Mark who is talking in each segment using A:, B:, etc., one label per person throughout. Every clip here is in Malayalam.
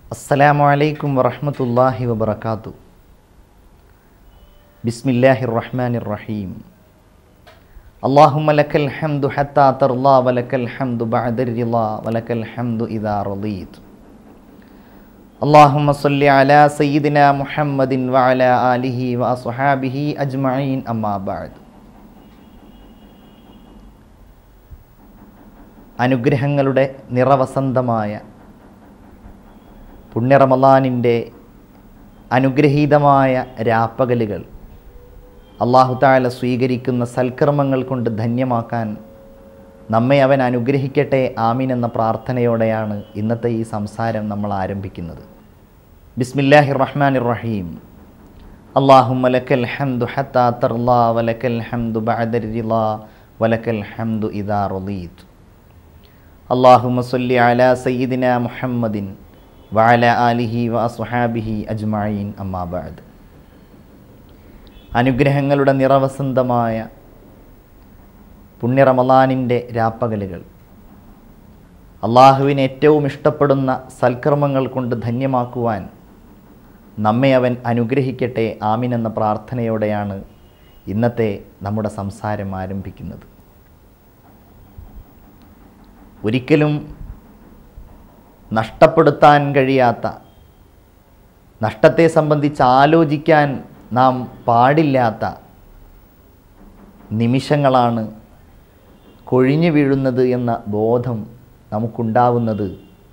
A: അസ്സലാമു അലൈക്കും വറഹ്മത്തുള്ളാഹി വബറകാതു ബിസ്മില്ലാഹിർ റഹ്മാനിർ റഹീം അല്ലാഹുമ്മ ലക്കൽ ഹംദു ഹത്താ തർലാ വലക്കൽ ഹംദു ബഅദ റിളാ വലക്കൽ ഹംദു ഇദാ റളീത് اللهم صل على سيدنا محمد وعلى آله وأصحابه أجمعين أما بعد അനുഗ്രഹങ്ങളുടെ നിറവസന്തമായ പുണ്യ റമലാനിൻ്റെ അനുഗ്രഹീതമായ രാപ്പകലുകൾ അള്ളാഹു താല സ്വീകരിക്കുന്ന സൽക്കർമ്മങ്ങൾ കൊണ്ട് ധന്യമാക്കാൻ നമ്മെ അവൻ അനുഗ്രഹിക്കട്ടെ ആമീൻ എന്ന പ്രാർത്ഥനയോടെയാണ് ഇന്നത്തെ ഈ സംസാരം നമ്മൾ ആരംഭിക്കുന്നത് ബിസ്മില്ലാഹിർ റഹ്മാനിർ റഹീം അള്ളാഹുമ്മ ലക്കൽ ഹംദു ഹത്താ തർലാ വലക്കൽ ഹംദു ബഅദ റിളാ വലക്കൽ ഹംദു ഇദാ റളീത് അള്ളാഹുമ്മ സല്ലി അലാ സയ്യിദിന മുഹമ്മദിൻ വഅല ആലിഹി വ അസ്ഹാബിഹി അജ്മഈൻ അമ്മാ ബഅദ് അനുഗ്രഹങ്ങളുടെ നിറവസന്തമായ പുണ്യ റമലാനിൻ്റെ രാപ്പകലുകൾ അള്ളാഹുവിന് ഏറ്റവും ഇഷ്ടപ്പെടുന്ന സൽക്കർമ്മങ്ങൾ കൊണ്ട് ധന്യമാക്കുവാൻ നമ്മെ അവൻ അനുഗ്രഹിക്കട്ടെ ആമിൻ എന്ന പ്രാർത്ഥനയോടെയാണ് ഇന്നത്തെ നമ്മുടെ സംസാരം ആരംഭിക്കുന്നത് ഒരിക്കലും നഷ്ടപ്പെടുത്താൻ കഴിയാത്ത നഷ്ടത്തെ സംബന്ധിച്ച് ആലോചിക്കാൻ നാം പാടില്ലാത്ത നിമിഷങ്ങളാണ് കൊഴിഞ്ഞു വീഴുന്നത് എന്ന ബോധം നമുക്കുണ്ടാവുന്നത്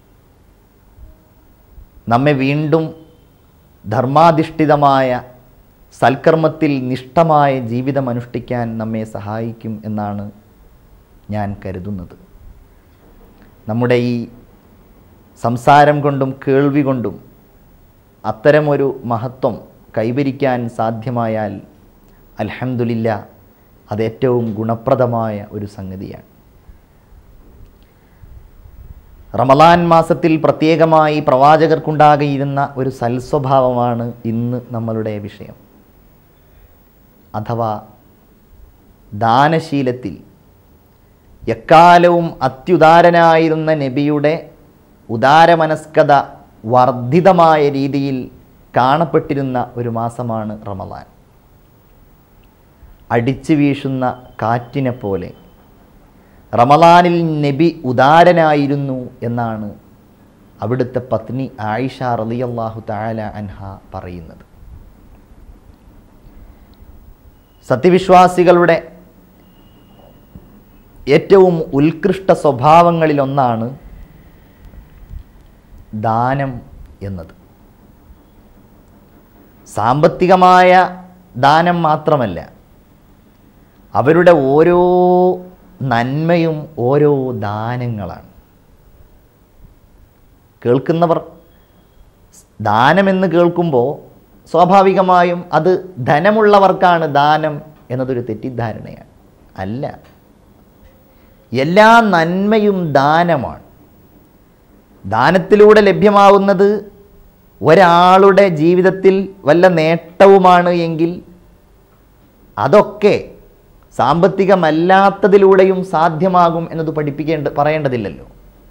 A: നമ്മെ വീണ്ടും ധർമാധിഷ്ഠിതമായ സൽക്കർമ്മത്തിൽ നിഷ്ഠമായ ജീവിതം അനുഷ്ഠിക്കാൻ നമ്മെ സഹായിക്കും എന്നാണ് ഞാൻ കരുതുന്നത് നമ്മുടെ ഈ സംസാരം കൊണ്ടും കേൾവി കൊണ്ടും അത്തരമൊരു മഹത്വം കൈവരിക്കാൻ സാധ്യമായാൽ അൽഹംദുലില്ല അത് ഏറ്റവും ഗുണപ്രദമായ ഒരു സംഗതിയാണ് റമലാൻ മാസത്തിൽ പ്രത്യേകമായി പ്രവാചകർക്കുണ്ടാകിയിരുന്ന ഒരു സൽസ്വഭാവമാണ് ഇന്ന് നമ്മളുടെ വിഷയം അഥവാ ദാനശീലത്തിൽ എക്കാലവും അത്യുദാരനായിരുന്ന നബിയുടെ ഉദാരമനസ്കത വർദ്ധിതമായ രീതിയിൽ കാണപ്പെട്ടിരുന്ന ഒരു മാസമാണ് റമലാൻ അടിച്ചു വീശുന്ന കാറ്റിനെ പോലെ റമലാനിൽ നബി ഉദാരനായിരുന്നു എന്നാണ് അവിടുത്തെ പത്നി ആയിഷ റളിയല്ലാഹു തആല അൻഹ പറയുന്നത് സത്യവിശ്വാസികളുടെ ഏറ്റവും ഉത്കൃഷ്ട സ്വഭാവങ്ങളിലൊന്നാണ് ദാനം എന്നത് സാമ്പത്തികമായ ദാനം മാത്രമല്ല അവരുടെ ഓരോ നന്മയും ഓരോ ദാനങ്ങളാണ് കേൾക്കുന്നവർ ദാനമെന്ന് കേൾക്കുമ്പോൾ സ്വാഭാവികമായും അത് ധനമുള്ളവർക്കാണ് ദാനം എന്നതൊരു തെറ്റിദ്ധാരണയാണ് അല്ല എല്ലാ നന്മയും ദാനമാണ് ദാനത്തിലൂടെ ലഭ്യമാവുന്നത് ഒരാളുടെ ജീവിതത്തിൽ വല്ല നേട്ടവുമാണ് എങ്കിൽ അതൊക്കെ സാമ്പത്തികമല്ലാത്തതിലൂടെയും സാധ്യമാകും എന്നത് പഠിപ്പിക്കേണ്ട പറയേണ്ടതില്ലല്ലോ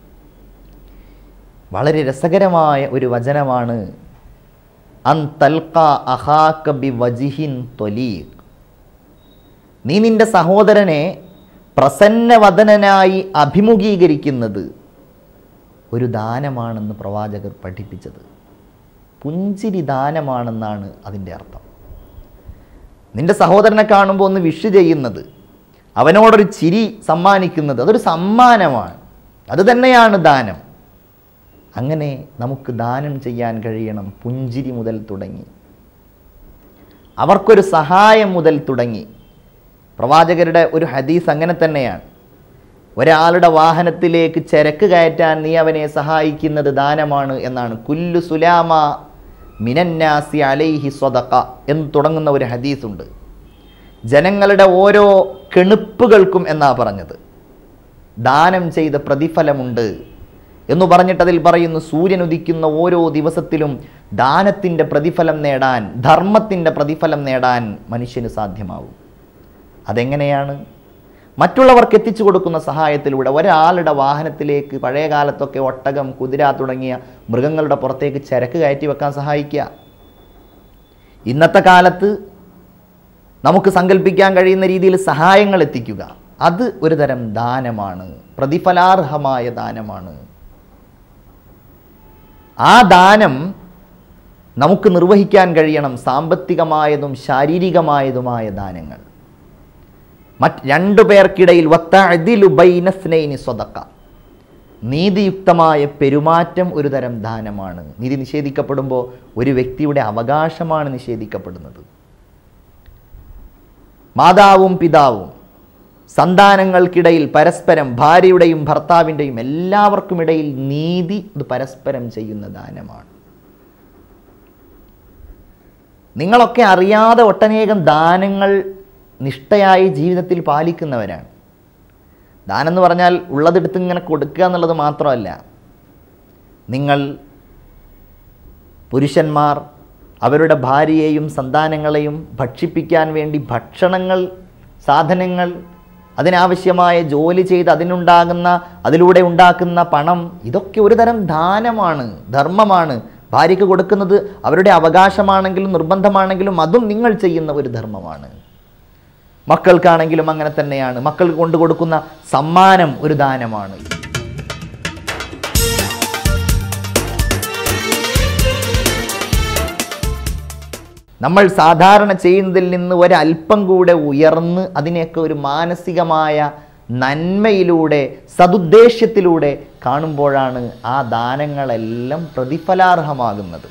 A: വളരെ രസകരമായ ഒരു വചനമാണ് അൻ തൽക്ക അഹാക്ക ബി വജിഹിൻ തൊലീഖ് നീ നിന്റെ സഹോദരനെ പ്രസന്നവദനായി അഭിമുഖീകരിക്കുന്നത് ഒരു ദാനമാണെന്ന് പ്രവാചകർ പഠിപ്പിച്ചത് പുഞ്ചിരി ദാനമാണെന്നാണ് അതിൻ്റെ അർത്ഥം നിന്റെ സഹോദരനെ കാണുമ്പോൾ ഒന്ന് വിഷ് ചെയ്യുന്നത് അവനോടൊരു ചിരി സമ്മാനിക്കുന്നത് അതൊരു സമ്മാനമാണ് അത് തന്നെയാണ് ദാനം അങ്ങനെ നമുക്ക് ദാനം ചെയ്യാൻ കഴിയണം പുഞ്ചിരി മുതൽ തുടങ്ങി അവർക്കൊരു സഹായം മുതൽ തുടങ്ങി പ്രവാചകരുടെ ഒരു ഹദീസ് അങ്ങനെ തന്നെയാണ് ഒരാളുടെ വാഹനത്തിലേക്ക് ചരക്ക് കയറ്റാൻ നീ അവനെ സഹായിക്കുന്നത് ദാനമാണ് എന്നാണ് കുല്ലു സുലാമ മിനന്നാസി അലൈഹി സ്വതക്ക എന്ന് തുടങ്ങുന്ന ഒരു ഹദീസുണ്ട് ജനങ്ങളുടെ ഓരോ കെണുപ്പുകൾക്കും എന്നാ പറഞ്ഞത് ദാനം ചെയ്ത പ്രതിഫലമുണ്ട് എന്ന് പറഞ്ഞിട്ട് അതിൽ പറയുന്നു സൂര്യൻ ഉദിക്കുന്ന ഓരോ ദിവസത്തിലും ദാനത്തിൻ്റെ പ്രതിഫലം നേടാൻ ധർമ്മത്തിൻ്റെ പ്രതിഫലം നേടാൻ മനുഷ്യന് സാധ്യമാവും അതെങ്ങനെയാണ് മറ്റുള്ളവർക്ക് എത്തിച്ചു കൊടുക്കുന്ന സഹായത്തിലൂടെ ഒരാളുടെ വാഹനത്തിലേക്ക് പഴയ കാലത്തൊക്കെ ഒട്ടകം കുതിര തുടങ്ങിയ മൃഗങ്ങളുടെ പുറത്തേക്ക് ചരക്ക് കയറ്റി വെക്കാൻ സഹായിക്കുക ഇന്നത്തെ കാലത്ത് നമുക്ക് സങ്കല്പിക്കാൻ കഴിയുന്ന രീതിയിൽ സഹായങ്ങൾ എത്തിക്കുക അത് ഒരു തരം ദാനമാണ് പ്രതിഫലാർഹമായ ദാനമാണ് ആ ദാനം നമുക്ക് നിർവഹിക്കാൻ കഴിയണം സാമ്പത്തികമായതും ശാരീരികമായതുമായ ദാനങ്ങൾ മറ്റ് രണ്ടു പേർക്കിടയിൽ വത്തഅദിലു ബൈനസ്നൈനി സ്വതക്ക നീതിയുക്തമായ പെരുമാറ്റം ഒരു തരം ദാനമാണ് നീതി നിഷേധിക്കപ്പെടുമ്പോൾ ഒരു വ്യക്തിയുടെ അവകാശമാണ് നിഷേധിക്കപ്പെടുന്നത് മാതാവും പിതാവും സന്താനങ്ങൾക്കിടയിൽ പരസ്പരം ഭാര്യയുടെയും ഭർത്താവിൻ്റെയും എല്ലാവർക്കും ഇടയിൽ നീതി ഇത് പരസ്പരം ചെയ്യുന്ന ദാനമാണ് നിങ്ങളൊക്കെ അറിയാതെ ഒട്ടനേകം ദാനങ്ങൾ നിഷ്ഠയായി ജീവിതത്തിൽ പാലിക്കുന്നവരാണ് ദാനം എന്ന് പറഞ്ഞാൽ ഉള്ളതെടുത്ത് ഇങ്ങനെ കൊടുക്കുക എന്നുള്ളത് മാത്രമല്ല നിങ്ങൾ പുരുഷന്മാർ അവരുടെ ഭാര്യയെയും സന്താനങ്ങളെയും ഭക്ഷിപ്പിക്കാൻ വേണ്ടി ഭക്ഷണങ്ങൾ സാധനങ്ങൾ അതിനാവശ്യമായ ജോലി ചെയ്ത് അതിനുണ്ടാകുന്ന അതിലൂടെ ഉണ്ടാക്കുന്ന പണം ഇതൊക്കെ ഒരു തരം ദാനമാണ് ധർമ്മമാണ് ഭാര്യയ്ക്ക് കൊടുക്കുന്നത് അവരുടെ അവകാശമാണെങ്കിലും നിർബന്ധമാണെങ്കിലും അതും നിങ്ങൾ ചെയ്യുന്ന ഒരു ധർമ്മമാണ് മക്കൾക്കാണെങ്കിലും അങ്ങനെ തന്നെയാണ് മക്കൾക്ക് കൊണ്ടു കൊടുക്കുന്ന സമ്മാനം ഒരു ദാനമാണ് നമ്മൾ സാധാരണ ചെയ്യുന്നതിൽ നിന്ന് ഒരല്പം കൂടെ ഉയർന്ന് അതിനെയൊക്കെ ഒരു മാനസികമായ നന്മയിലൂടെ സതുദ്ദേശ്യത്തിലൂടെ കാണുമ്പോഴാണ് ആ ദാനങ്ങളെല്ലാം പ്രതിഫലാർഹമാകുന്നത്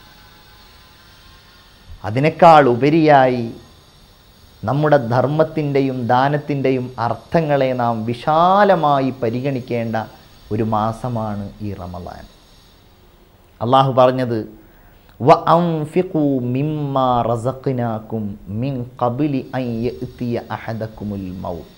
A: അതിനേക്കാൾ ഉപരിയായി നമ്മുടെ ധർമ്മത്തിൻ്റെയും ദാനത്തിൻ്റെയും അർത്ഥങ്ങളെ നാം വിശാലമായി പരിഗണിക്കേണ്ട ഒരു മാസമാണ് ഈ റമദാൻ അള്ളാഹു പറഞ്ഞത് വ അൻഫിഖൂ മിമ്മാ റസഖ്നാക്കും മിൻ ഖബ്ലി അൻ യഅ്തിയ അഹദക്കുമുൽ മൗത്ത്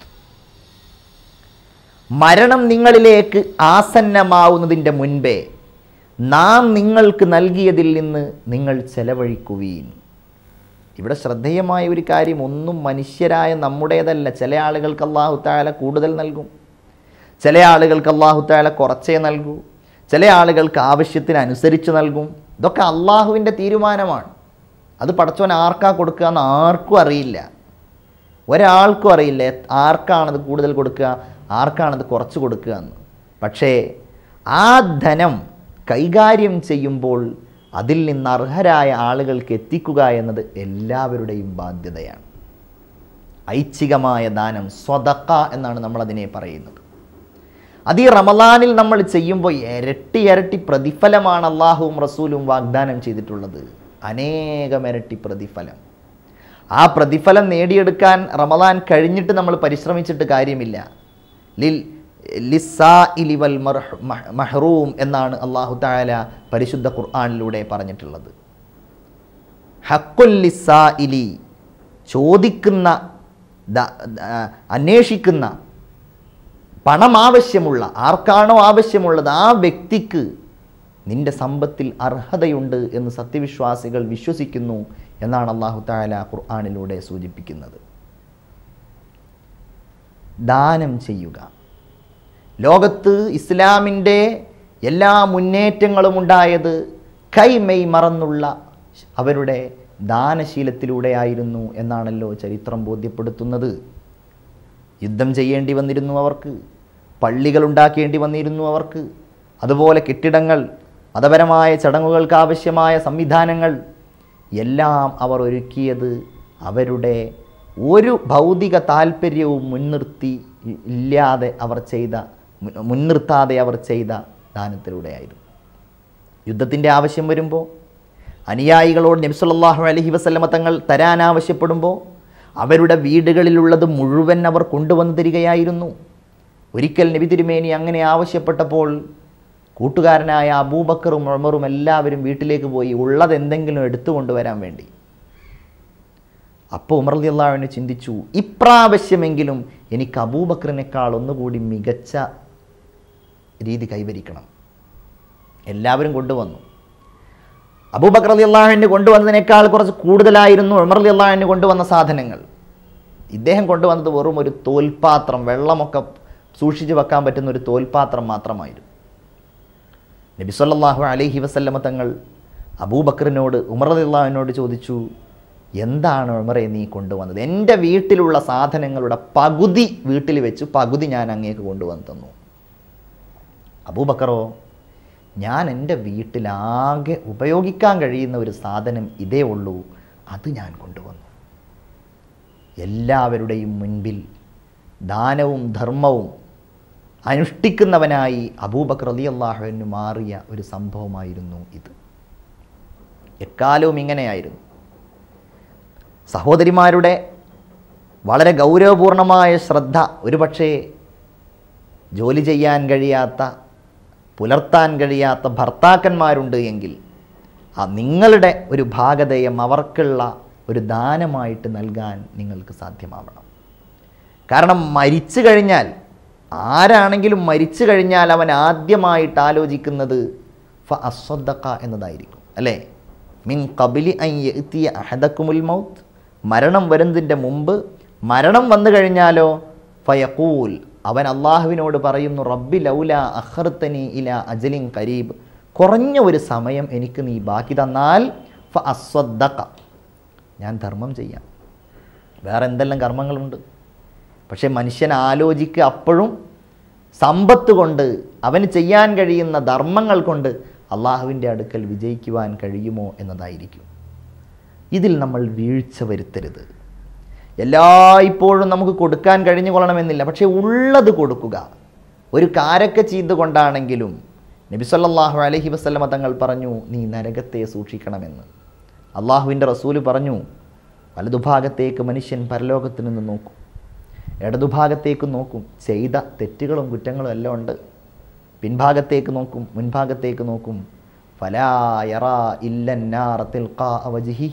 A: മരണം നിങ്ങളിലേക്ക് ആസന്നമാവുന്നതിൻ്റെ മുൻപേ നാം നിങ്ങൾക്ക് നൽകിയതിൽ നിന്ന് നിങ്ങൾ ചെലവഴിക്കുവീൻ ഇവിടെ ശ്രദ്ധേയമായ ഒരു കാര്യം ഒന്നും മനുഷ്യരായ നമ്മുടേതല്ല ചില ആളുകൾക്ക് അള്ളാഹു താല കൂടുതൽ നൽകും ചില ആളുകൾക്ക് അള്ളാഹു താല കുറച്ചേ നൽകൂ ചില ആളുകൾക്ക് ആവശ്യത്തിന് അനുസരിച്ച് നൽകും ഇതൊക്കെ അള്ളാഹുവിൻ്റെ തീരുമാനമാണ് അത് പടച്ചവൻ ആർക്കാ കൊടുക്കുക എന്ന് ആർക്കും അറിയില്ല ഒരാൾക്കും അറിയില്ല ആർക്കാണത് കൂടുതൽ കൊടുക്കുക ആർക്കാണത് കുറച്ച് കൊടുക്കുക എന്ന് പക്ഷേ ആ ധനം കൈകാര്യം ചെയ്യുമ്പോൾ അതിൽ നിന്ന് അർഹരായ ആളുകൾക്ക് എത്തിക്കുക എന്നത് എല്ലാവരുടെയും ബാധ്യതയാണ് ഐച്ഛികമായ ദാനം സ്വതക്ക എന്നാണ് നമ്മൾ അതിനെ പറയുന്നത് അത് ഈ റമലാനിൽ നമ്മൾ ചെയ്യുമ്പോൾ ഇരട്ടി ഇരട്ടി പ്രതിഫലമാണ് അള്ളാഹുവും റസൂലും വാഗ്ദാനം ചെയ്തിട്ടുള്ളത് അനേകം ഇരട്ടി പ്രതിഫലം ആ പ്രതിഫലം നേടിയെടുക്കാൻ റമലാൻ കഴിഞ്ഞിട്ട് നമ്മൾ പരിശ്രമിച്ചിട്ട് കാര്യമില്ല ലിൽ ലിസാഇലി വൽ മർഹ് മഹ് മഹ്റൂം എന്നാണ് അള്ളാഹു താല പരിശുദ്ധ ഖുർആാനിലൂടെ പറഞ്ഞിട്ടുള്ളത് ഹക്കുൽ ലിസാഇലി ചോദിക്കുന്ന ദ- ദ- അന്വേഷിക്കുന്ന പണം ആവശ്യമുള്ള ആർക്കാണോ ആവശ്യമുള്ളത് ആ വ്യക്തിക്ക് നിന്റെ സമ്പത്തിൽ അർഹതയുണ്ട് എന്ന് സത്യവിശ്വാസികൾ വിശ്വസിക്കുന്നു എന്നാണ് അള്ളാഹു താല ഖുർആാനിലൂടെ സൂചിപ്പിക്കുന്നത് ദാനം ചെയ്യുക ലോകത്ത് ഇസ്ലാമിൻ്റെ എല്ലാ മുന്നേറ്റങ്ങളും ഉണ്ടായത് കൈമെയ് മറന്നുള്ള അവരുടെ ദാനശീലത്തിലൂടെയായിരുന്നു എന്നാണല്ലോ ചരിത്രം ബോധ്യപ്പെടുത്തുന്നത് യുദ്ധം ചെയ്യേണ്ടി വന്നിരുന്നു അവർക്ക് പള്ളികൾ ഉണ്ടാക്കേണ്ടി വന്നിരുന്നു അവർക്ക് അതുപോലെ കെട്ടിടങ്ങൾ മതപരമായ ചടങ്ങുകൾക്ക് ആവശ്യമായ സംവിധാനങ്ങൾ എല്ലാം അവർ ഒരുക്കിയത് അവരുടെ ഒരു ഭൗതിക താല്പര്യവും മുൻനിർത്തി ഇ- ഇല്ലാതെ അവർ ചെയ്ത മുൻ- മുൻനിർത്താതെ അവർ ചെയ്ത ദാനത്തിലൂടെയായിരുന്നു യുദ്ധത്തിൻ്റെ ആവശ്യം വരുമ്പോൾ അനുയായികളോട് നബ്സുല്ലാഹു അലഹി വസല്ലമ തങ്ങൾ തരാൻ ആവശ്യപ്പെടുമ്പോൾ അവരുടെ വീടുകളിലുള്ളത് മുഴുവൻ അവർ കൊണ്ടുവന്നു തരികയായിരുന്നു ഒരിക്കൽ നബി തിരുമേനി അങ്ങനെ ആവശ്യപ്പെട്ടപ്പോൾ കൂട്ടുകാരനായ അബൂബക്കറും ഉമറും എല്ലാവരും വീട്ടിലേക്ക് പോയി ഉള്ളത് എന്തെങ്കിലും എടുത്തു കൊണ്ടുവരാൻ വേണ്ടി അപ്പോൾ ഉമർ അലി അള്ളാഹുവിനെ ചിന്തിച്ചു ഇപ്രാവശ്യമെങ്കിലും എനിക്ക് അബൂബക്കറിനേക്കാൾ ഒന്നുകൂടി മികച്ച രീതി കൈവരിക്കണം എല്ലാവരും കൊണ്ടുവന്നു അബൂബക്കർ അലി അള്ളാഹുവിന് കൊണ്ടുവന്നതിനേക്കാൾ കുറച്ച് കൂടുതലായിരുന്നു ഉമർ അലി അള്ളാഹുവിന് കൊണ്ടുവന്ന സാധനങ്ങൾ ഇദ്ദേഹം കൊണ്ടുവന്നത് വെറും ഒരു തോൽപാത്രം വെള്ളമൊക്കെ സൂക്ഷിച്ച് വെക്കാൻ പറ്റുന്ന ഒരു തോൽപാത്രം മാത്രമായിരുന്നു നബി സല്ലല്ലാഹു അലൈഹി വസല്ലമ തങ്ങൾ അബൂബക്കറിനോട് ഉമർ റളിയല്ലാഹുവിനോട് ചോദിച്ചു എന്താണ് ഉമറെ നീ കൊണ്ടുവന്നത് എൻ്റെ വീട്ടിലുള്ള സാധനങ്ങളുടെ പകുതി വീട്ടിൽ വെച്ചു പകുതി ഞാൻ അങ്ങേക്ക് കൊണ്ടുവന്ന് തന്നു അബൂബക്കറോ ഞാൻ എൻ്റെ വീട്ടിലാകെ ഉപയോഗിക്കാൻ കഴിയുന്ന ഒരു സാധനം ഇതേ ഉള്ളൂ അത് ഞാൻ കൊണ്ടുവന്നു എല്ലാവരുടെയും മുൻപിൽ ദാനവും ധർമ്മവും അനുഷ്ഠിക്കുന്നവനായി അബൂബക്കർ അലി അള്ളാഹുവിന് മാറിയ ഒരു സംഭവമായിരുന്നു ഇത് എക്കാലവും ഇങ്ങനെയായിരുന്നു സഹോദരിമാരുടെ വളരെ ഗൗരവപൂർണമായ ശ്രദ്ധ ഒരുപക്ഷേ ജോലി ചെയ്യാൻ കഴിയാത്ത പുലർത്താൻ കഴിയാത്ത ഭർത്താക്കന്മാരുണ്ട് എങ്കിൽ ആ നിങ്ങളുടെ ഒരു ഭാഗധേയം അവർക്കുള്ള ഒരു ദാനമായിട്ട് നൽകാൻ നിങ്ങൾക്ക് സാധ്യമാവണം കാരണം മരിച്ചു കഴിഞ്ഞാൽ ആരാണെങ്കിലും മരിച്ചു കഴിഞ്ഞാൽ അവൻ ആദ്യമായിട്ട് ആലോചിക്കുന്നത് ഫ അസ്വദ്ദക്ക എന്നതായിരിക്കും അല്ലേ മിൻ കബിലി എത്തിയ അഹദക്കുമുൽ മൗത്ത് മരണം വരുന്നതിൻ്റെ മുമ്പ് മരണം വന്നു കഴിഞ്ഞാലോ ഫയക്കൂൽ അവൻ അള്ളാഹുവിനോട് പറയുന്നു റബ്ബി ലൗല അഹർത്തനി ഇല അജലിൻ കരീബ് കുറഞ്ഞ ഒരു സമയം എനിക്ക് നീ ബാക്കി തന്നാൽ ഫ അസ്വദ്ദക്ക ഞാൻ ധർമ്മം ചെയ്യാം വേറെ എന്തെല്ലാം കർമ്മങ്ങളുണ്ട് പക്ഷേ മനുഷ്യൻ ആലോചിക്കുക അപ്പോഴും സമ്പത്ത് കൊണ്ട് അവന് ചെയ്യാൻ കഴിയുന്ന ധർമ്മങ്ങൾ കൊണ്ട് അള്ളാഹുവിൻ്റെ അടുക്കൽ വിജയിക്കുവാൻ കഴിയുമോ എന്നതായിരിക്കും ഇതിൽ നമ്മൾ വീഴ്ച വരുത്തരുത് എല്ലായ്പ്പോഴും നമുക്ക് കൊടുക്കാൻ കഴിഞ്ഞു കൊള്ളണമെന്നില്ല പക്ഷേ ഉള്ളത് കൊടുക്കുക ഒരു കാരക്ക ചെയ്ത് കൊണ്ടാണെങ്കിലും നബി സല്ലല്ലാഹു അലൈഹി വസല്ലമ തങ്ങൾ പറഞ്ഞു നീ നരകത്തെ സൂക്ഷിക്കണമെന്ന് അള്ളാഹുവിൻ്റെ റസൂല് പറഞ്ഞു വലതുഭാഗത്തേക്ക് മനുഷ്യൻ പരലോകത്ത് നിന്ന് നോക്കും ഇടതുഭാഗത്തേക്ക് നോക്കും ചെയ്ത തെറ്റുകളും കുറ്റങ്ങളും എല്ലാം ഉണ്ട് പിൻഭാഗത്തേക്ക് നോക്കും മുൻഭാഗത്തേക്ക് നോക്കും ഫലായറ ഇല്ലന്നാറത്തിൽ വജിഹി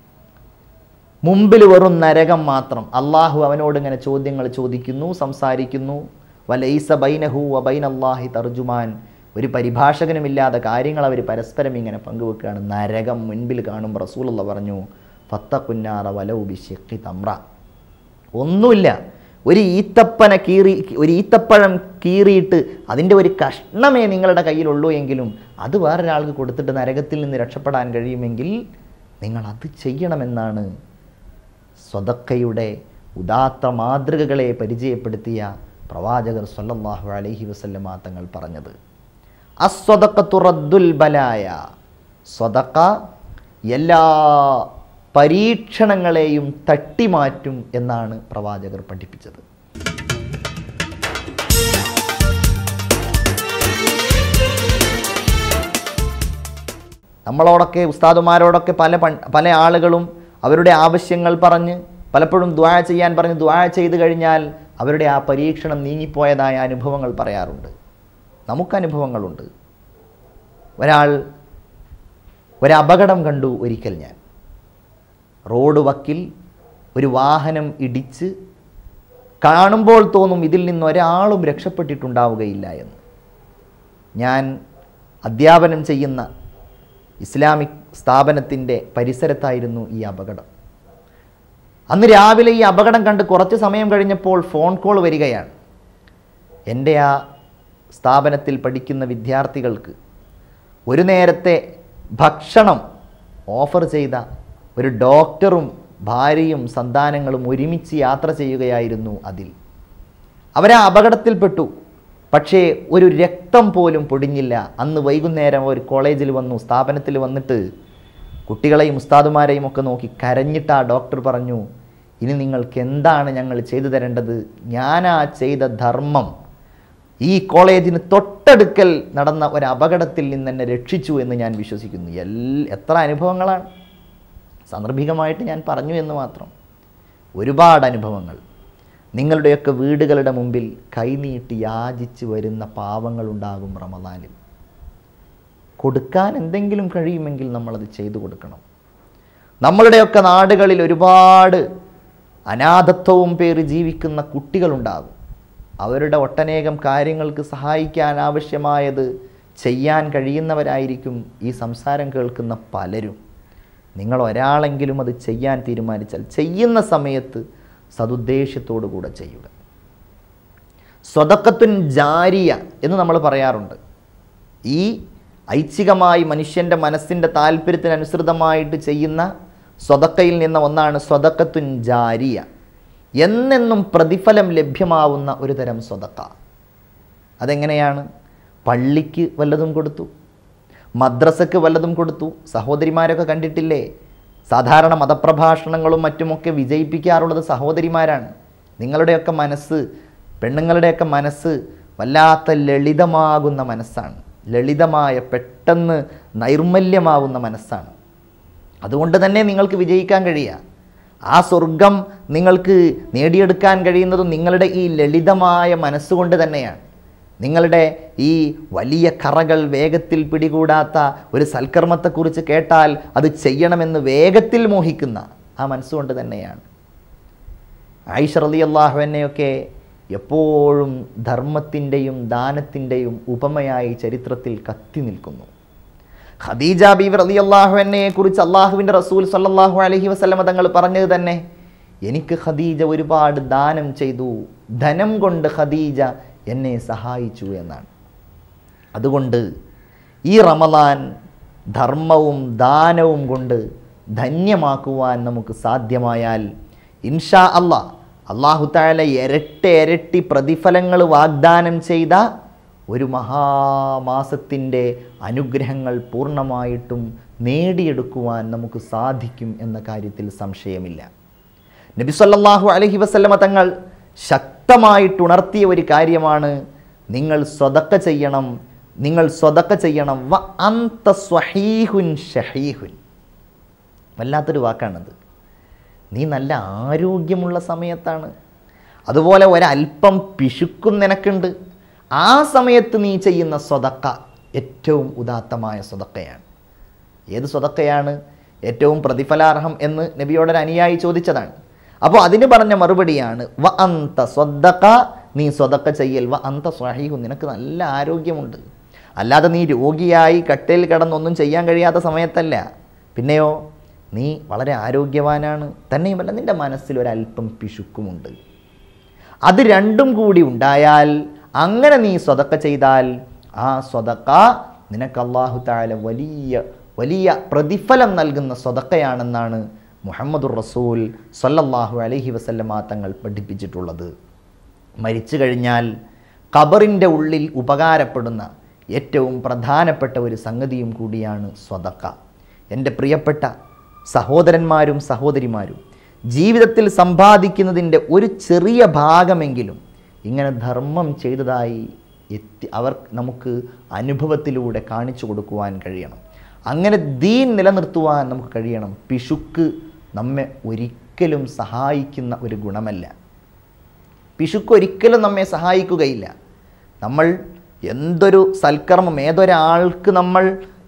A: മുമ്പിൽ വെറും നരകം മാത്രം അള്ളാഹു അവനോട് ഇങ്ങനെ ചോദ്യങ്ങൾ ചോദിക്കുന്നു സംസാരിക്കുന്നു വലൈസ ബൈനഹു വബൈൻ അള്ളാഹി തർജുമാൻ ഒരു പരിഭാഷകനുമില്ലാതെ കാര്യങ്ങൾ അവർ പരസ്പരം ഇങ്ങനെ പങ്കുവെക്കുകയാണ് നരകം മുൻപിൽ കാണുമ്പോൾ റസൂലുള്ള പറഞ്ഞു ഫത്ത കുന്നാറ വലൗ ബിഷി തമ്ര ഒന്നുമില്ല ഒരു ഈത്തപ്പന കീറി ഒരു ഈത്തപ്പഴം കീറിയിട്ട് അതിൻ്റെ ഒരു കഷ്ണമേ നിങ്ങളുടെ കയ്യിലുള്ളൂ എങ്കിലും അത് വേറൊരാൾക്ക് കൊടുത്തിട്ട് നരകത്തിൽ നിന്ന് രക്ഷപ്പെടാൻ കഴിയുമെങ്കിൽ നിങ്ങൾ അത് ചെയ്യണമെന്നാണ് സ്വതക്കയുടെ ഉദാത്ത മാതൃകകളെ പരിചയപ്പെടുത്തിയ പ്രവാചകർ സല്ലല്ലാഹു അലൈഹി വസല്ലമ തങ്ങൾ പറഞ്ഞത് അസ്വതക്കത്തുറദ്ദുൽ ബലായ സ്വതക്ക എല്ലാ പരീക്ഷണങ്ങളെയും തട്ടിമാറ്റും എന്നാണ് പ്രവാചകർ പഠിപ്പിച്ചത് നമ്മളോടൊക്കെ ഉസ്താദുമാരോടൊക്കെ പല പൺ പല ആളുകളും അവരുടെ ആവശ്യങ്ങൾ പറഞ്ഞ് പലപ്പോഴും ദ്വാ ചെയ്യാൻ പറഞ്ഞ് ദ്വാ ചെയ്ത് കഴിഞ്ഞാൽ അവരുടെ ആ പരീക്ഷണം നീങ്ങിപ്പോയതായ അനുഭവങ്ങൾ പറയാറുണ്ട് നമുക്ക് അനുഭവങ്ങളുണ്ട് ഒരാൾ ഒരപകടം കണ്ടു ഒരിക്കൽ ഞാൻ റോഡ് വക്കിൽ ഒരു വാഹനം ഇടിച്ച് കാണുമ്പോൾ തോന്നും ഇതിൽ നിന്ന് ഒരാളും രക്ഷപ്പെട്ടിട്ടുണ്ടാവുകയില്ല എന്ന് ഞാൻ അധ്യാപനം ചെയ്യുന്ന ഇസ്ലാമിക് സ്ഥാപനത്തിൻ്റെ പരിസരത്തായിരുന്നു ഈ അപകടം അന്ന് രാവിലെ ഈ അപകടം കണ്ട് കുറച്ച് സമയം കഴിഞ്ഞപ്പോൾ ഫോൺ കോൾ വരികയാണ് എൻ്റെ ആ സ്ഥാപനത്തിൽ പഠിക്കുന്ന വിദ്യാർത്ഥികൾക്ക് ഒരു നേരത്തെ ഭക്ഷണം ഓഫർ ചെയ്ത ഒരു ഡോക്ടറും ഭാര്യയും സന്താനങ്ങളും ഒരുമിച്ച് യാത്ര ചെയ്യുകയായിരുന്നു അതിൽ അവരാ അപകടത്തിൽപ്പെട്ടു പക്ഷേ ഒരു രക്തം പോലും പൊടിഞ്ഞില്ല അന്ന് വൈകുന്നേരം ഒരു കോളേജിൽ വന്നു സ്ഥാപനത്തിൽ വന്നിട്ട് കുട്ടികളെയും ഉസ്താദുമാരെയും ഒക്കെ നോക്കി കരഞ്ഞിട്ട് ആ ഡോക്ടർ പറഞ്ഞു ഇനി നിങ്ങൾക്ക് എന്താണ് ഞങ്ങൾ ചെയ്തു തരേണ്ടത് ഞാനാ ചെയ്ത ധർമ്മം ഈ കോളേജിന് തൊട്ടടുക്കൽ നടന്ന ഒരു അപകടത്തിൽ നിന്ന് എന്നെ രക്ഷിച്ചു എന്ന് ഞാൻ വിശ്വസിക്കുന്നു എൽ എത്ര അനുഭവങ്ങളാണ് സാന്ദർഭികമായിട്ട് ഞാൻ പറഞ്ഞു എന്ന് മാത്രം ഒരുപാട് അനുഭവങ്ങൾ നിങ്ങളുടെയൊക്കെ വീടുകളുടെ മുമ്പിൽ കൈനീട്ടി യാചിച്ച് വരുന്ന പാവങ്ങളുണ്ടാകും റമദാനിൽ കൊടുക്കാൻ എന്തെങ്കിലും കഴിയുമെങ്കിൽ നമ്മളത് ചെയ്തു കൊടുക്കണം നമ്മളുടെയൊക്കെ നാടുകളിൽ ഒരുപാട് അനാഥത്വവും പേര് ജീവിക്കുന്ന കുട്ടികളുണ്ടാകും അവരുടെ ഒട്ടനേകം കാര്യങ്ങൾക്ക് സഹായിക്കാൻ ആവശ്യമായത് ചെയ്യാൻ കഴിയുന്നവരായിരിക്കും ഈ സംസാരം കേൾക്കുന്ന പലരും നിങ്ങൾ ഒരാളെങ്കിലും അത് ചെയ്യാൻ തീരുമാനിച്ചാൽ ചെയ്യുന്ന സമയത്ത് സതുദ്ദേശത്തോടു കൂടെ ചെയ്യുക സ്വതക്കത്തുൻ ജാരിയ എന്ന് നമ്മൾ പറയാറുണ്ട് ഈ ഐച്ഛികമായി മനുഷ്യൻ്റെ മനസ്സിൻ്റെ താല്പര്യത്തിനനുസൃതമായിട്ട് ചെയ്യുന്ന സ്വതക്കയിൽ നിന്ന് ഒന്നാണ് സ്വതക്കത്തുൻ ജാരിയ എന്നെന്നും പ്രതിഫലം ലഭ്യമാവുന്ന ഒരു തരം സ്വതക്ക അതെങ്ങനെയാണ് പള്ളിക്ക് വല്ലതും കൊടുത്തു മദ്രസക്ക് വല്ലതും കൊടുത്തു സഹോദരിമാരൊക്കെ കണ്ടിട്ടില്ലേ സാധാരണ മതപ്രഭാഷണങ്ങളും മറ്റുമൊക്കെ വിജയിപ്പിക്കാറുള്ളത് സഹോദരിമാരാണ് നിങ്ങളുടെയൊക്കെ മനസ്സ് പെണ്ണുങ്ങളുടെയൊക്കെ മനസ്സ് വല്ലാത്ത ലളിതമാകുന്ന മനസ്സാണ് ലളിതമായ പെട്ടെന്ന് നൈർമല്യമാവുന്ന മനസ്സാണ് അതുകൊണ്ട് തന്നെ നിങ്ങൾക്ക് വിജയിക്കാൻ കഴിയുക ആ സ്വർഗം നിങ്ങൾക്ക് നേടിയെടുക്കാൻ കഴിയുന്നതും നിങ്ങളുടെ ഈ ലളിതമായ മനസ്സുകൊണ്ട് തന്നെയാണ് നിങ്ങളുടെ ഈ വലിയ കറകൾ വേഗത്തിൽ പിടികൂടാത്ത ഒരു സൽക്കർമ്മത്തെക്കുറിച്ച് കേട്ടാൽ അത് ചെയ്യണമെന്ന് വേഗത്തിൽ മോഹിക്കുന്ന ആ മനസ്സുകൊണ്ട് തന്നെയാണ് ആയിഷ റലി അള്ളാഹുവിനെയൊക്കെ എപ്പോഴും ധർമ്മത്തിൻ്റെയും ദാനത്തിൻ്റെയും ഉപമയായി ചരിത്രത്തിൽ കത്തി നിൽക്കുന്നു ഖദീജ ബീവി റലി അള്ളാഹുവിനെ കുറിച്ച് അള്ളാഹുവിൻ്റെ റസൂൽ സല്ലാഹു അലഹി വസ്ലമ തങ്ങൾ പറഞ്ഞത് തന്നെ എനിക്ക് ഖദീജ ഒരുപാട് ദാനം ചെയ്തു ധനം കൊണ്ട് ഖദീജ എന്നെ സഹായിച്ചു എന്നാണ് അതുകൊണ്ട് ഈ റമദാൻ ധർമ്മവും ദാനവും കൊണ്ട് ധന്യമാക്കുവാൻ നമുക്ക് സാധ്യമായാൽ ഇൻഷാ അല്ലാ അള്ളാഹു താല ഇരട്ടി ഇരട്ടി പ്രതിഫലങ്ങൾ വാഗ്ദാനം ചെയ്ത ഒരു മഹാമാസത്തിൻ്റെ അനുഗ്രഹങ്ങൾ പൂർണ്ണമായിട്ടും നേടിയെടുക്കുവാൻ നമുക്ക് സാധിക്കും എന്ന കാര്യത്തിൽ സംശയമില്ല നബി സല്ലല്ലാഹു അലൈഹി വസല്ലമ തങ്ങൾ ശക്തമായിട്ട് ഉണർത്തിയ ഒരു കാര്യമാണ് നിങ്ങൾ സ്വതക്ക ചെയ്യണം നിങ്ങൾ സ്വതക്ക ചെയ്യണം വ അന്ത സ്വഹീഹുൻ ഷഹീഹുൻ വല്ലാത്തൊരു വാക്കാണത് നീ നല്ല ആരോഗ്യമുള്ള സമയത്താണ് അതുപോലെ ഒരല്പം പിശുക്കും നിനക്കുണ്ട് ആ സമയത്ത് നീ ചെയ്യുന്ന സ്വതക്ക ഏറ്റവും ഉദാത്തമായ സ്വതക്കയാണ് ഏത് സ്വതക്കയാണ് ഏറ്റവും പ്രതിഫലാർഹം എന്ന് നബിയോടൊരു അനുയായി ചോദിച്ചതാണ് അപ്പോൾ അതിന് പറഞ്ഞ മറുപടിയാണ് വ അന്ത സ്വതക്ക നീ സ്വതക്ക ചെയ്യൽ വ അന്ത സ്വഹീഹു നിനക്ക് നല്ല ആരോഗ്യമുണ്ട് അല്ലാതെ നീ രോഗിയായി കട്ടയിൽ കിടന്നൊന്നും ചെയ്യാൻ കഴിയാത്ത സമയത്തല്ല പിന്നെയോ നീ വളരെ ആരോഗ്യവാനാണ് തന്നെയുമല്ല നിൻ്റെ മനസ്സിൽ ഒരല്പം പിശുക്കുമുണ്ട് അത് രണ്ടും കൂടി ഉണ്ടായാൽ അങ്ങനെ നീ സ്വതക്ക ചെയ്താൽ ആ സ്വതക്ക നിനക്ക് അള്ളാഹു താല വലിയ വലിയ പ്രതിഫലം നൽകുന്ന സ്വതക്കയാണെന്നാണ് മുഹമ്മദുർ റസൂൽ സല്ലല്ലാഹു അലൈഹി വസല്ലമ തങ്ങൾ പഠിപ്പിച്ചിട്ടുള്ളത് മരിച്ചു കഴിഞ്ഞാൽ ഖബറിൻ്റെ ഉള്ളിൽ ഉപകാരപ്പെടുന്ന ഏറ്റവും പ്രധാനപ്പെട്ട ഒരു സംഗതിയും കൂടിയാണ് സ്വതക്ക എൻ്റെ പ്രിയപ്പെട്ട സഹോദരന്മാരും സഹോദരിമാരും ജീവിതത്തിൽ സമ്പാദിക്കുന്നതിൻ്റെ ഒരു ചെറിയ ഭാഗമെങ്കിലും ഇങ്ങനെ ധർമ്മം ചെയ്തതായി എത്തി അവർ നമുക്ക് അനുഭവത്തിലൂടെ കാണിച്ചു കൊടുക്കുവാൻ കഴിയണം അങ്ങനെ ദീൻ നിലനിർത്തുവാൻ നമുക്ക് കഴിയണം പിശുക്ക് നമ്മെ ഒരിക്കലും സഹായിക്കുന്ന ഒരു ഗുണമല്ല പിശുക്ക് ഒരിക്കലും നമ്മെ സഹായിക്കുകയില്ല നമ്മൾ എന്തൊരു സൽക്കർമ്മം ഏതൊരാൾക്ക് നമ്മൾ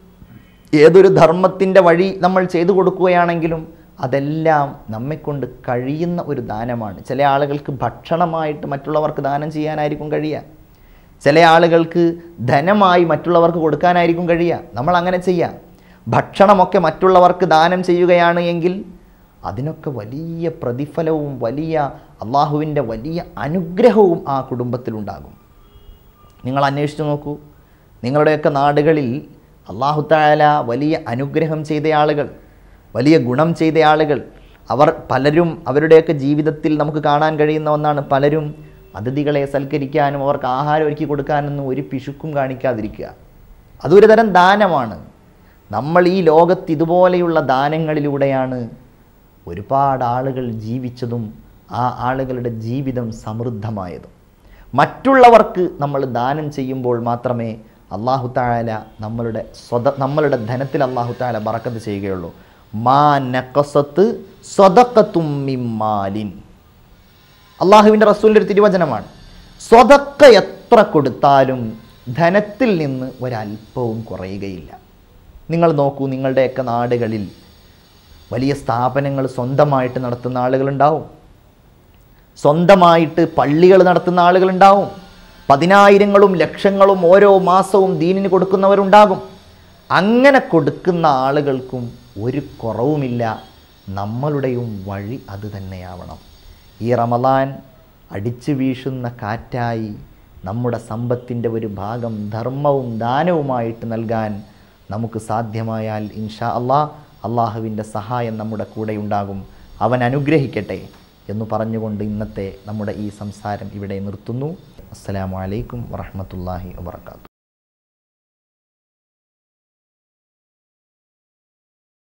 A: ഏതൊരു ധർമ്മത്തിൻ്റെ വഴി നമ്മൾ ചെയ്തു കൊടുക്കുകയാണെങ്കിലും അതെല്ലാം നമ്മെക്കൊണ്ട് കഴിയുന്ന ഒരു ദാനമാണ് ചില ആളുകൾക്ക് ഭക്ഷണമായിട്ട് മറ്റുള്ളവർക്ക് ദാനം ചെയ്യാനായിരിക്കും കഴിയുക ചില ആളുകൾക്ക് ധനമായി മറ്റുള്ളവർക്ക് കൊടുക്കാനായിരിക്കും കഴിയുക നമ്മൾ അങ്ങനെ ചെയ്യാം ഭക്ഷണമൊക്കെ മറ്റുള്ളവർക്ക് ദാനം ചെയ്യുകയാണ് എങ്കിൽ അതിനൊക്കെ വലിയ പ്രതിഫലവും വലിയ അള്ളാഹുവിൻ്റെ വലിയ അനുഗ്രഹവും ആ കുടുംബത്തിലുണ്ടാകും നിങ്ങൾ അന്വേഷിച്ച് നോക്കൂ നിങ്ങളുടെയൊക്കെ നാടുകളിൽ അള്ളാഹു താല വലിയ അനുഗ്രഹം ചെയ്ത ആളുകൾ വലിയ ഗുണം ചെയ്ത ആളുകൾ അവർ പലരും അവരുടെയൊക്കെ ജീവിതത്തിൽ നമുക്ക് കാണാൻ കഴിയുന്ന ഒന്നാണ് പലരും അതിഥികളെ സൽക്കരിക്കാനും അവർക്ക് ആഹാരം ഒരുക്കി കൊടുക്കാനൊന്നും ഒരു പിശുക്കും കാണിക്കാതിരിക്കുക അതൊരു തരം ദാനമാണ് നമ്മൾ ഈ ലോകത്ത് ഇതുപോലെയുള്ള ദാനങ്ങളിലൂടെയാണ് ഒരുപാട് ആളുകൾ ജീവിച്ചതും ആ ആളുകളുടെ ജീവിതം സമൃദ്ധമായതും മറ്റുള്ളവർക്ക് നമ്മൾ ദാനം ചെയ്യുമ്പോൾ മാത്രമേ അള്ളാഹു താല നമ്മളുടെ സ്വത നമ്മളുടെ ധനത്തിൽ അള്ളാഹു താല ബറക്കത്ത് ചെയ്യുകയുള്ളൂ മാ നക്കസത്ത് സ്വതക്കത്തും മിമ്മാലിൻ അള്ളാഹുവിൻ്റെ റസൂലിൻ്റെ ഒരു തിരുവചനമാണ് സ്വതക്ക എത്ര കൊടുത്താലും ധനത്തിൽ നിന്ന് ഒരല്പവും കുറയുകയില്ല നിങ്ങൾ നോക്കൂ നിങ്ങളുടെയൊക്കെ നാടുകളിൽ വലിയ സ്ഥാപനങ്ങൾ സ്വന്തമായിട്ട് നടത്തുന്ന ആളുകളുണ്ടാവും സ്വന്തമായിട്ട് പള്ളികൾ നടത്തുന്ന ആളുകളുണ്ടാവും പതിനായിരങ്ങളും ലക്ഷങ്ങളും ഓരോ മാസവും ദീനിന് കൊടുക്കുന്നവരുണ്ടാകും അങ്ങനെ കൊടുക്കുന്ന ആളുകൾക്കും ഒരു കുറവുമില്ല നമ്മളുടെയും വഴി അത് തന്നെയാവണം ഈ റമദാൻ അടിച്ചു വീശുന്ന കാറ്റായി നമ്മുടെ സമ്പത്തിൻ്റെ ഒരു ഭാഗം ധർമ്മവും ദാനവുമായിട്ട് നൽകാൻ നമുക്ക് സാധ്യമായാൽ ഇൻഷാ അള്ളാ അള്ളാഹുവിൻ്റെ സഹായം നമ്മുടെ കൂടെ ഉണ്ടാകും അവൻ അനുഗ്രഹിക്കട്ടെ എന്ന് പറഞ്ഞുകൊണ്ട് ഇന്നത്തെ നമ്മുടെ ഈ സംസാരം ഇവിടെ നിർത്തുന്നു അസ്സലാമു അലൈക്കും വറഹ്മത്തുള്ളാഹി വബർക്കാത്തു